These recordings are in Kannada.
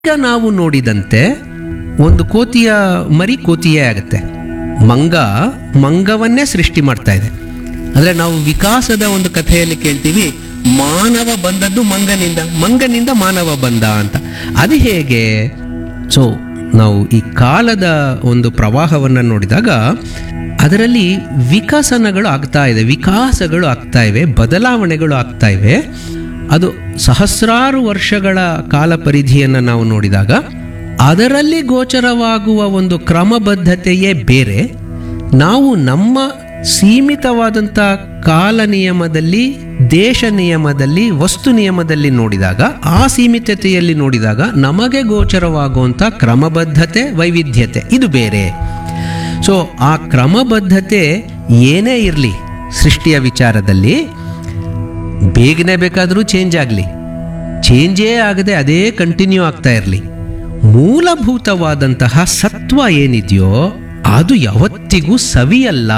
ಈಗ ನಾವು ನೋಡಿದಂತೆ ಒಂದು ಕೋತಿಯ ಮರಿ ಕೋತಿಯೇ ಆಗುತ್ತೆ ಮಂಗ ಮಂಗವನ್ನೇ ಸೃಷ್ಟಿ ಮಾಡ್ತಾ ಇದೆ ಅಂದ್ರೆ ನಾವು ವಿಕಾಸದ ಒಂದು ಕಥೆಯಲ್ಲಿ ಕೇಳ್ತೀವಿ ಮಾನವ ಬಂದದ್ದು ಮಂಗನಿಂದ ಮಂಗನಿಂದ ಮಾನವ ಬಂದ ಅಂತ ಅದು ಹೇಗೆ ಸೊ ನಾವು ಈ ಕಾಲದ ಒಂದು ಪ್ರವಾಹವನ್ನು ನೋಡಿದಾಗ ಅದರಲ್ಲಿ ವಿಕಸನಗಳು ಆಗ್ತಾ ಇದೆ ವಿಕಾಸಗಳು ಆಗ್ತಾ ಇವೆ ಬದಲಾವಣೆಗಳು ಆಗ್ತಾ ಇವೆ ಅದು ಸಹಸ್ರಾರು ವರ್ಷಗಳ ಕಾಲ ಪರಿಧಿಯನ್ನು ನಾವು ನೋಡಿದಾಗ ಅದರಲ್ಲಿ ಗೋಚರವಾಗುವ ಒಂದು ಕ್ರಮಬದ್ಧತೆಯೇ ಬೇರೆ ನಾವು ನಮ್ಮ ಸೀಮಿತವಾದಂಥ ಕಾಲ ನಿಯಮದಲ್ಲಿ ದೇಶ ನಿಯಮದಲ್ಲಿ ವಸ್ತು ನಿಯಮದಲ್ಲಿ ನೋಡಿದಾಗ ಆ ಸೀಮಿತತೆಯಲ್ಲಿ ನೋಡಿದಾಗ ನಮಗೆ ಗೋಚರವಾಗುವಂಥ ಕ್ರಮಬದ್ಧತೆ ವೈವಿಧ್ಯತೆ ಇದು ಬೇರೆ ಸೊ ಆ ಕ್ರಮಬದ್ಧತೆ ಏನೇ ಇರಲಿ ಸೃಷ್ಟಿಯ ವಿಚಾರದಲ್ಲಿ ಬೇಗನೆ ಬೇಕಾದರೂ ಚೇಂಜ್ ಆಗಲಿ ಚೇಂಜೇ ಆಗದೆ ಅದೇ ಕಂಟಿನ್ಯೂ ಆಗ್ತಾ ಇರಲಿ ಮೂಲಭೂತವಾದಂತಹ ಸತ್ವ ಏನಿದೆಯೋ ಅದು ಯಾವತ್ತಿಗೂ ಸವಿಯಲ್ಲ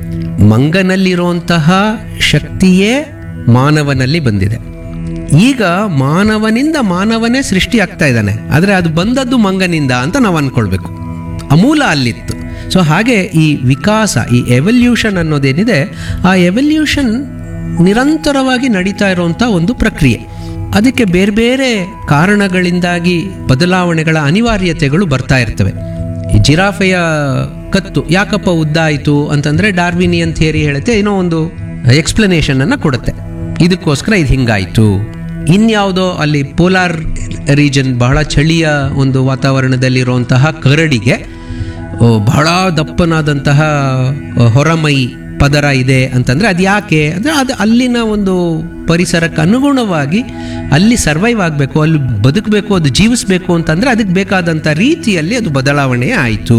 ಮಂಗನಲ್ಲಿರುವಂತಹ ಶಕ್ತಿಯೇ ಮಾನವನಲ್ಲಿ ಬಂದಿದೆ ಈಗ ಮಾನವನಿಂದ ಮಾನವನೇ ಸೃಷ್ಟಿ ಆಗ್ತಾ ಇದ್ದಾನೆ ಆದರೆ ಅದು ಬಂದದ್ದು ಮಂಗನಿಂದ ಅಂತ ನಾವು ಅನ್ಕೊಳ್ಬೇಕು ಅಮೂಲ ಅಲ್ಲಿತ್ತು ಸೊ ಹಾಗೆ ಈ ವಿಕಾಸ ಈ ಎವಲ್ಯೂಷನ್ ಅನ್ನೋದೇನಿದೆ ಆ ಎವಲ್ಯೂಷನ್ ನಿರಂತರವಾಗಿ ನಡೀತಾ ಇರುವಂಥ ಒಂದು ಪ್ರಕ್ರಿಯೆ ಅದಕ್ಕೆ ಬೇರೆ ಬೇರೆ ಕಾರಣಗಳಿಂದಾಗಿ ಬದಲಾವಣೆಗಳ ಅನಿವಾರ್ಯತೆಗಳು ಬರ್ತಾ ಇರ್ತವೆ ಈ ಜಿರಾಫೆಯ ಕತ್ತು ಯಾಕಪ್ಪ ಉದ್ದ ಆಯಿತು ಅಂತಂದರೆ ಡಾರ್ವಿನಿಯನ್ ಥಿಯರಿ ಹೇಳುತ್ತೆ ಏನೋ ಒಂದು ಎಕ್ಸ್ಪ್ಲನೇಷನ್ ಅನ್ನು ಕೊಡುತ್ತೆ ಇದಕ್ಕೋಸ್ಕರ ಇದು ಹಿಂಗಾಯಿತು ಇನ್ಯಾವುದೋ ಅಲ್ಲಿ ಪೋಲಾರ್ ರೀಜನ್ ಬಹಳ ಚಳಿಯ ಒಂದು ವಾತಾವರಣದಲ್ಲಿರುವಂತಹ ಕರಡಿಗೆ ಓ, ಬಹಳ ದಪ್ಪನಾದಂತಹ ಅ, ಹೊರಮೈ ಪದರ ಇದೆ ಅಂತಂದರೆ ಅದು ಯಾಕೆ ಅಂದರೆ ಅದು ಅಲ್ಲಿನ ಒಂದು ಪರಿಸರಕ್ಕೆ ಅನುಗುಣವಾಗಿ ಅಲ್ಲಿ ಸರ್ವೈವ್ ಆಗಬೇಕು ಅಲ್ಲಿ ಬದುಕಬೇಕು ಅದು ಜೀವಿಸಬೇಕು ಅಂತಂದರೆ ಅದಕ್ಕೆ ಬೇಕಾದಂಥ ರೀತಿಯಲ್ಲಿ ಅದು ಬದಲಾವಣೆ ಆಯಿತು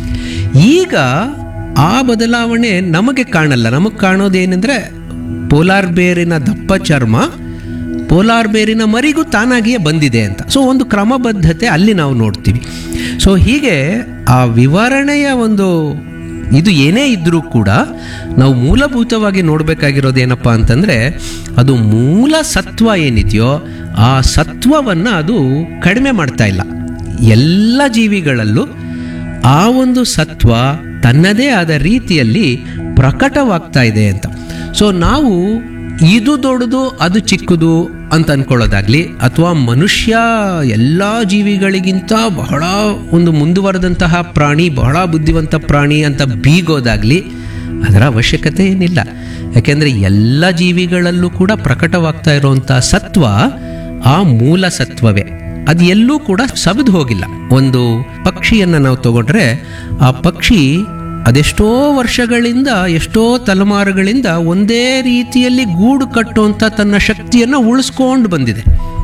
ಈಗ ಆ ಬದಲಾವಣೆ ನಮಗೆ ಕಾಣಲ್ಲ ನಮಗೆ ಕಾಣೋದೇನೆಂದರೆ ಪೋಲಾರ್ ಬೇರಿನ ದಪ್ಪ ಚರ್ಮ ಪೋಲಾರ್ ಬೇರಿನ ಮರಿಗೂ ತಾನಾಗಿಯೇ ಬಂದಿದೆ ಅಂತ ಸೊ ಒಂದು ಕ್ರಮಬದ್ಧತೆ ಅಲ್ಲಿ ನಾವು ನೋಡ್ತೀವಿ ಸೊ ಹೀಗೆ ಆ ವಿವರಣೆಯ ಒಂದು ಇದು ಏನೇ ಇದ್ದರೂ ಕೂಡ ನಾವು ಮೂಲಭೂತವಾಗಿ ನೋಡಬೇಕಾಗಿರೋದು ಏನಪ್ಪ ಅಂತಂದರೆ ಅದು ಮೂಲ ಸತ್ವ ಏನಿದೆಯೋ ಆ ಸತ್ವವನ್ನು ಅದು ಕಡಿಮೆ ಮಾಡ್ತಾ ಇಲ್ಲ ಎಲ್ಲ ಜೀವಿಗಳಲ್ಲೂ ಆ ಒಂದು ಸತ್ವ ತನ್ನದೇ ಆದ ರೀತಿಯಲ್ಲಿ ಪ್ರಕಟವಾಗ್ತಾ ಇದೆ ಅಂತ ಸೊ ನಾವು ಇದು ದೊಡ್ಡದು ಅದು ಚಿಕ್ಕದು ಅಂತ ಅನ್ಕೊಳ್ಳೋದಾಗ್ಲಿ ಅಥವಾ ಮನುಷ್ಯ ಎಲ್ಲ ಜೀವಿಗಳಿಗಿಂತ ಬಹಳ ಒಂದು ಮುಂದುವರೆದಂತಹ ಪ್ರಾಣಿ ಬಹಳ ಬುದ್ಧಿವಂತ ಪ್ರಾಣಿ ಅಂತ ಬೀಗೋದಾಗ್ಲಿ ಅದರ ಅವಶ್ಯಕತೆ ಏನಿಲ್ಲ ಯಾಕೆಂದರೆ ಎಲ್ಲ ಜೀವಿಗಳಲ್ಲೂ ಕೂಡ ಪ್ರಕಟವಾಗ್ತಾ ಇರುವಂಥ ಸತ್ವ ಆ ಮೂಲ ಸತ್ವವೇ ಅದು ಎಲ್ಲೂ ಕೂಡ ಸಬದು ಹೋಗಿಲ್ಲ ಒಂದು ಪಕ್ಷಿಯನ್ನು ನಾವು ತಗೊಂಡ್ರೆ ಆ ಪಕ್ಷಿ ಅದೆಷ್ಟೋ ವರ್ಷಗಳಿಂದ ಎಷ್ಟೋ ತಲೆಮಾರುಗಳಿಂದ ಒಂದೇ ರೀತಿಯಲ್ಲಿ ಗೂಡು ಕಟ್ಟುವಂಥ ತನ್ನ ಶಕ್ತಿಯನ್ನು ಉಳಿಸ್ಕೊಂಡು ಬಂದಿದೆ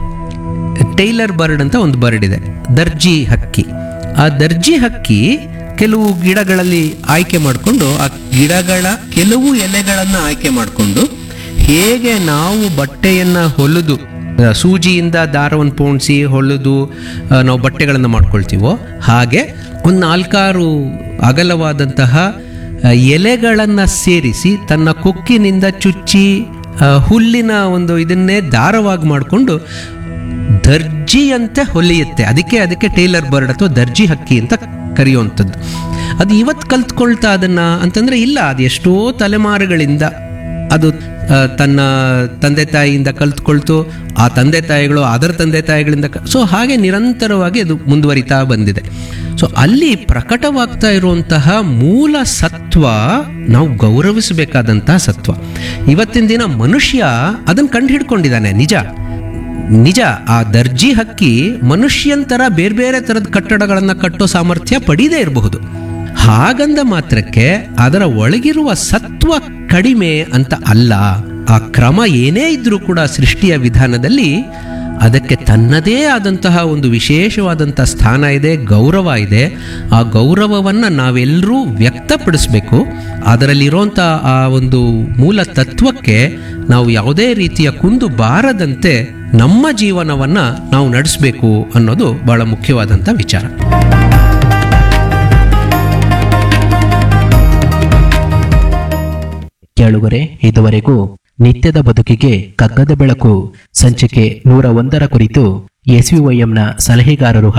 ಟೈಲರ್ ಬರ್ಡ್ ಅಂತ ಒಂದು ಬರ್ಡ್ ಇದೆ ದರ್ಜಿ ಹಕ್ಕಿ ಆ ದರ್ಜಿ ಹಕ್ಕಿ ಕೆಲವು ಗಿಡಗಳಲ್ಲಿ ಆಯ್ಕೆ ಮಾಡಿಕೊಂಡು ಆ ಗಿಡಗಳ ಕೆಲವು ಎಲೆಗಳನ್ನು ಆಯ್ಕೆ ಮಾಡಿಕೊಂಡು ಹೇಗೆ ನಾವು ಬಟ್ಟೆಯನ್ನು ಹೊಲಿದು ಆ, ಸೂಜಿಯಿಂದ ದಾರವನ್ನು ಪೋಣಿಸಿ ಹೊಲಿದು ಆ, ನಾವು ಬಟ್ಟೆಗಳನ್ನು ಮಾಡ್ಕೊಳ್ತೀವೋ ಹಾಗೆ ಒಂದು ನಾಲ್ಕಾರು ಅಗಲವಾದಂತಹ ಆ, ಎಲೆಗಳನ್ನು ಸೇರಿಸಿ ತನ್ನ ಕೊಕ್ಕಿನಿಂದ ಚುಚ್ಚಿ ಆ, ಹುಲ್ಲಿನ ಒಂದು ಇದನ್ನೇ ದಾರವಾಗಿ ಮಾಡಿಕೊಂಡು ದರ್ಜಿಯಂತೆ ಹೊಲಿಯುತ್ತೆ ಅದಕ್ಕೆ ಅದಕ್ಕೆ ಟೈಲರ್ ಬರ್ಡ್ ಅಥವಾ ದರ್ಜಿ ಹಕ್ಕಿ ಅಂತ ಕರೆಯುವಂಥದ್ದು ಅದು ಇವತ್ತು ಕಲ್ತ್ಕೊಳ್ತಾ ಅದನ್ನ ಅಂತಂದ್ರೆ ಇಲ್ಲ ಅದು ಎಷ್ಟೋ ತಲೆಮಾರುಗಳಿಂದ ಅದು ಆ, ತನ್ನ ತಂದೆ ತಾಯಿಯಿಂದ ಕಲ್ತ್ಕೊಳ್ತು ಆ ತಂದೆ ತಾಯಿಗಳು ಅದರ ತಂದೆ ತಾಯಿಗಳಿಂದ ಸೊ ಹಾಗೆ ನಿರಂತರವಾಗಿ ಅದು ಮುಂದುವರಿತಾ ಬಂದಿದೆ ಸೊ ಅಲ್ಲಿ ಪ್ರಕಟವಾಗ್ತಾ ಇರುವಂತಹ ಮೂಲ ಸತ್ವ ನಾವು ಗೌರವಿಸಬೇಕಾದಂತಹ ಸತ್ವ ಇವತ್ತಿನ ದಿನ ಮನುಷ್ಯ ಅದನ್ನು ಕಂಡು ಹಿಡ್ಕೊಂಡಿದ್ದಾನೆ ನಿಜ ನಿಜ ಆ ದರ್ಜಿ ಹಕ್ಕಿ ಮನುಷ್ಯಂತರ ಬೇರೆ ಬೇರೆ ಥರದ ಕಟ್ಟಡಗಳನ್ನು ಕಟ್ಟೋ ಸಾಮರ್ಥ್ಯ ಪಡೀದೇ ಇರಬಹುದು ಹಾಗಂದ ಮಾತ್ರಕ್ಕೆ ಅದರ ಒಳಗಿರುವ ಸತ್ವ ಕಡಿಮೆ ಅಂತ ಅಲ್ಲ ಆ ಕ್ರಮ ಏನೇ ಇದ್ರೂ ಕೂಡ ಸೃಷ್ಟಿಯ ವಿಧಾನದಲ್ಲಿ ಅದಕ್ಕೆ ತನ್ನದೇ ಆದಂತಹ ಒಂದು ವಿಶೇಷವಾದಂಥ ಸ್ಥಾನ ಇದೆ ಗೌರವ ಇದೆ ಆ ಗೌರವವನ್ನು ನಾವೆಲ್ಲರೂ ವ್ಯಕ್ತಪಡಿಸಬೇಕು ಅದರಲ್ಲಿರುವಂಥ ಆ ಒಂದು ಮೂಲ ತತ್ವಕ್ಕೆ ನಾವು ಯಾವುದೇ ರೀತಿಯ ಕುಂದು ಬಾರದಂತೆ ನಮ್ಮ ಜೀವನವನ್ನು ನಾವು ನಡೆಸಬೇಕು ಅನ್ನೋದು ಬಹಳ ಮುಖ್ಯವಾದಂಥ ವಿಚಾರ ಕೇಳುಗರೆ ಇದುವರೆಗೂ ನಿತ್ಯದ ಬದುಕಿಗೆ ಕಗ್ಗದ ಬೆಳಕು ಸಂಚಿಕೆ ನೂರ ಒಂದರ ಕುರಿತು ಎಸ್ವಿವೈಎಂನ ಸಲಹೆಗಾರರು